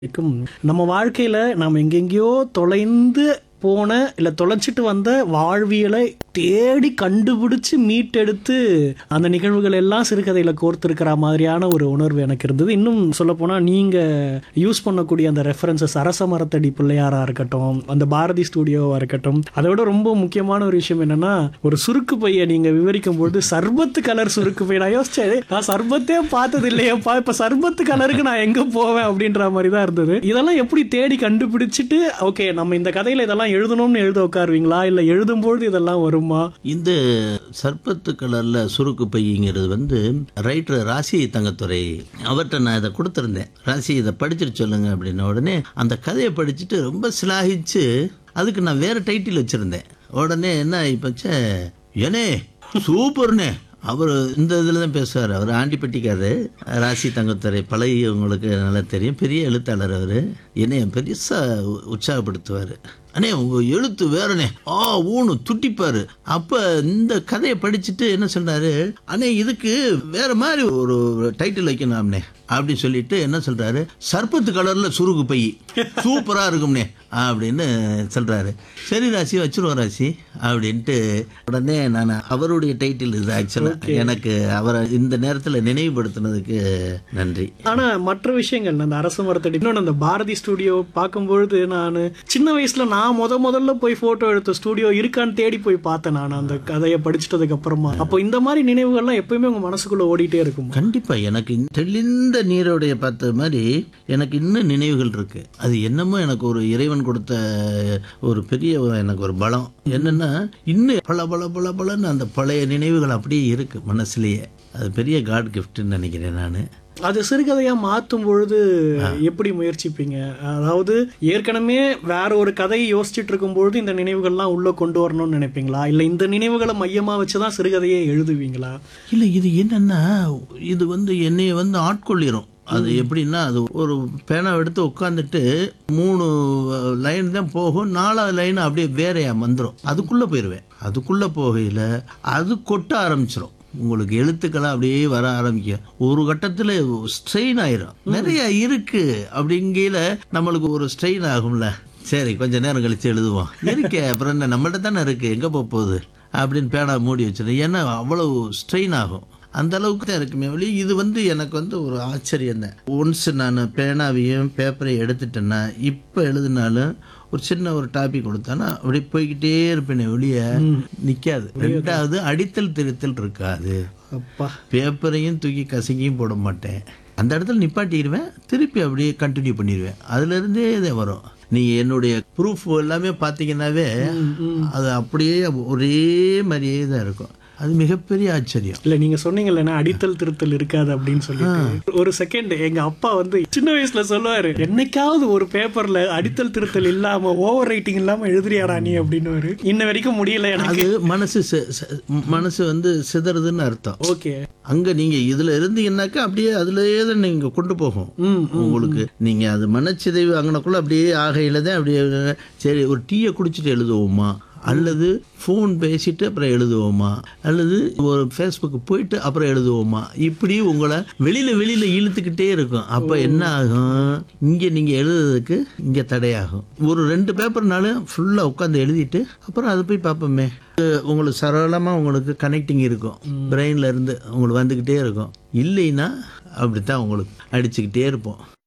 இருக்கும் நம்ம வாழ்க்கையில நாம் எங்கெங்கேயோ தொலைந்து போன இல்ல தொலைச்சிட்டு வந்த வாழ்வியலை தேடி கண்டுபிடிச்சு மீட்டெடுத்து அந்த நிகழ்வுகள் எல்லாம் சிறுகதையில கோர்த்திருக்கிற மாதிரியான ஒரு உணர்வு எனக்கு இருந்தது இன்னும் சொல்ல போனா நீங்க யூஸ் பண்ணக்கூடிய அந்த ரெஃபரன்சஸ் அரச மரத்தடி பிள்ளையாரா இருக்கட்டும் அந்த பாரதி ஸ்டுடியோவா இருக்கட்டும் அதை விட ரொம்ப முக்கியமான ஒரு விஷயம் என்னன்னா ஒரு சுருக்கு பையை நீங்க விவரிக்கும் பொழுது சர்பத்து கலர் சுருக்கு பை நான் யோசிச்சேன் நான் சர்பத்தே பார்த்தது இல்லையேப்பா இப்ப சர்பத்து கலருக்கு நான் எங்க போவேன் அப்படின்ற மாதிரி தான் இருந்தது இதெல்லாம் எப்படி தேடி கண்டுபிடிச்சிட்டு ஓகே நம்ம இந்த கதையில இதெல்லாம் எழுதணும்னு எழுத உட்காருவீங்களா இல்ல எழுதும்பொழுது இதெல்லாம் வருமா இந்த சர்பத்து கலர்ல சுருக்கு பையங்கிறது வந்து ரைட்டர் ராசி தங்கத்துறை அவர்கிட்ட நான் இதை கொடுத்துருந்தேன் ராசி இதை படிச்சுட்டு சொல்லுங்க அப்படின்ன உடனே அந்த கதையை படிச்சுட்டு ரொம்ப சிலாகிச்சு அதுக்கு நான் வேற டைட்டில் வச்சிருந்தேன் உடனே என்ன ஆயிப்போச்சு ஏனே சூப்பர்னே அவர் இந்த இதில் தான் பேசுவார் அவர் ஆண்டிப்பட்டிக்காரு ராசி தங்கத்துறை பழகியவங்களுக்கு நல்லா தெரியும் பெரிய எழுத்தாளர் அவர் என்னைய பெருசாக உற்சாகப்படுத்துவார் அண்ணே உங்கள் எழுத்து வேறனே ஆ ஊனு துட்டிப்பாரு அப்போ இந்த கதையை படிச்சுட்டு என்ன சொன்னாரு அண்ணே இதுக்கு வேற மாதிரி ஒரு டைட்டில் வைக்கணும்னே அப்படி சொல்லிட்டு என்ன சொல்றாரு சர்பத்து கலர்ல சுருக்கு பை சூப்பரா இருக்கும்னே அப்படின்னு சொல்றாரு சரி ராசி வச்சிருவோம் ராசி அப்படின்ட்டு உடனே நான் அவருடைய டைட்டில் இது ஆக்சுவலா எனக்கு அவரை இந்த நேரத்தில் நினைவுபடுத்தினதுக்கு நன்றி ஆனா மற்ற விஷயங்கள் அந்த அரச மரத்தடி இன்னொன்று அந்த பாரதி ஸ்டுடியோ பார்க்கும்பொழுது நான் சின்ன வயசுல நான் முத முதல்ல போய் போட்டோ எடுத்த ஸ்டுடியோ இருக்கான்னு தேடி போய் பார்த்தேன் நான் அந்த கதையை படிச்சிட்டதுக்கு அப்புறமா அப்போ இந்த மாதிரி நினைவுகள்லாம் எப்பயுமே உங்க மனசுக்குள்ள ஓடிட்டே இருக்கும் கண்டிப்பா எனக்கு இந்த தெளிந்த நீரோடைய பார்த்த மாதிரி எனக்கு இன்னும் நினைவுகள் இருக்கு அது என்னமோ எனக்கு ஒரு இறைவன் கொடுத்த ஒரு பெரிய ஒரு- எனக்கு ஒரு பலம் என்னன்னா இன்னும் பல பல பல பலன்னு அந்த பழைய நினைவுகள் அப்படியே இருக்கு மனசுலயே அது பெரிய காட் கிஃப்ட்னு நினைக்கிறேன் நான் அது சிறுகதையா மாத்தும் பொழுது எப்படி முயற்சிப்பீங்க அதாவது ஏற்கனவே வேற ஒரு கதையை யோசிச்சுட்டு இருக்கும் பொழுது இந்த நினைவுகள்லாம் உள்ள கொண்டு வரணும்னு நினைப்பீங்களா இல்ல இந்த நினைவுகளை மையமா வச்சுதான் சிறுகதையை எழுதுவீங்களா இல்லை இது என்னன்னா இது வந்து என்னைய வந்து ஆட்கொள்ளிரும் அது எப்படின்னா அது ஒரு பேனா எடுத்து உட்காந்துட்டு மூணு லைன் தான் போகும் நாலாவது லைன் அப்படியே வேறையா வந்துடும் அதுக்குள்ள போயிடுவேன் அதுக்குள்ள போகையில் அது கொட்ட ஆரம்பிச்சிடும் உங்களுக்கு எழுத்துக்கெல்லாம் அப்படியே வர ஆரம்பிக்கும் ஒரு கட்டத்தில் ஸ்ட்ரெயின் ஆயிரும் நிறைய இருக்கு அப்படிங்கையில நம்மளுக்கு ஒரு ஸ்ட்ரெயின் ஆகும்ல சரி கொஞ்ச நேரம் கழிச்சு எழுதுவோம் இருக்கே அப்புறம் என்ன நம்மள்ட்ட தானே இருக்கு எங்க போக போகுது அப்படின்னு பேனா மூடி வச்சிருந்தேன் ஏன்னா அவ்வளவு ஸ்ட்ரெயின் ஆகும் அந்த அளவுக்கு தான் இருக்குமே ஒழி இது வந்து எனக்கு வந்து ஒரு ஆச்சரியம் தான் ஒன்ஸ் நான் பேனாவையும் பேப்பரையும் எடுத்துட்டேன்னா இப்போ எழுதினாலும் ஒரு சின்ன ஒரு டாபிக் கொடுத்தானா அப்படி போய்கிட்டே இருப்பேனே ஒழிய நிற்காது ரெண்டாவது அடித்தல் திருத்தல் இருக்காது அப்பா பேப்பரையும் தூக்கி கசங்கியும் போட மாட்டேன் அந்த இடத்துல நிப்பாட்டிடுவேன் திருப்பி அப்படியே கண்டினியூ பண்ணிடுவேன் அதுல இருந்தே இதே வரும் நீங்க என்னுடைய ப்ரூஃப் எல்லாமே பார்த்தீங்கன்னாவே அது அப்படியே ஒரே மாதிரியே தான் இருக்கும் அது மிகப்பெரிய ஆச்சரியம் இல்ல நீங்க சொன்னீங்கல்ல அடித்தல் திருத்தல் இருக்காது அப்படின்னு சொல்லிட்டு ஒரு செகண்ட் எங்க அப்பா வந்து சின்ன வயசுல சொல்லுவாரு என்னைக்காவது ஒரு பேப்பர்ல அடித்தல் திருத்தல் இல்லாம ஓவர் ரைட்டிங் இல்லாம எழுதுறியாடா நீ அப்படின்னு இன்ன வரைக்கும் முடியல எனக்கு அது மனசு சி- சி- மனசு வந்து சிதறுதுன்னு அர்த்தம் ஓகே அங்க நீங்க இதுல இருந்தீங்கன்னாக்கா அப்படியே அதுலயே தான் நீங்க கொண்டு போகும் ம் உங்களுக்கு நீங்க அது மனச்சிதைவு அங்கனக்குள்ள அப்படியே ஆகையில தான் அப்படியே சரி ஒரு டீயை குடிச்சிட்டு எழுதுவோமா அல்லது ஃபோன் பேசிட்டு அப்புறம் எழுதுவோமா அல்லது ஒரு ஃபேஸ்புக் போயிட்டு அப்புறம் எழுதுவோமா இப்படி உங்களை வெளியில வெளியில இழுத்துக்கிட்டே இருக்கும் அப்ப என்ன ஆகும் இங்க நீங்க எழுதுறதுக்கு இங்க தடையாகும் ஒரு ரெண்டு பேப்பர்னாலும் ஃபுல்லா உட்காந்து எழுதிட்டு அப்புறம் அதை போய் பார்ப்போமே அது உங்களுக்கு சரளமா உங்களுக்கு கனெக்டிங் இருக்கும் பிரெயின்ல இருந்து உங்களுக்கு வந்துக்கிட்டே இருக்கும் இல்லைன்னா அப்படித்தான் உங்களுக்கு அடிச்சுக்கிட்டே இருப்போம்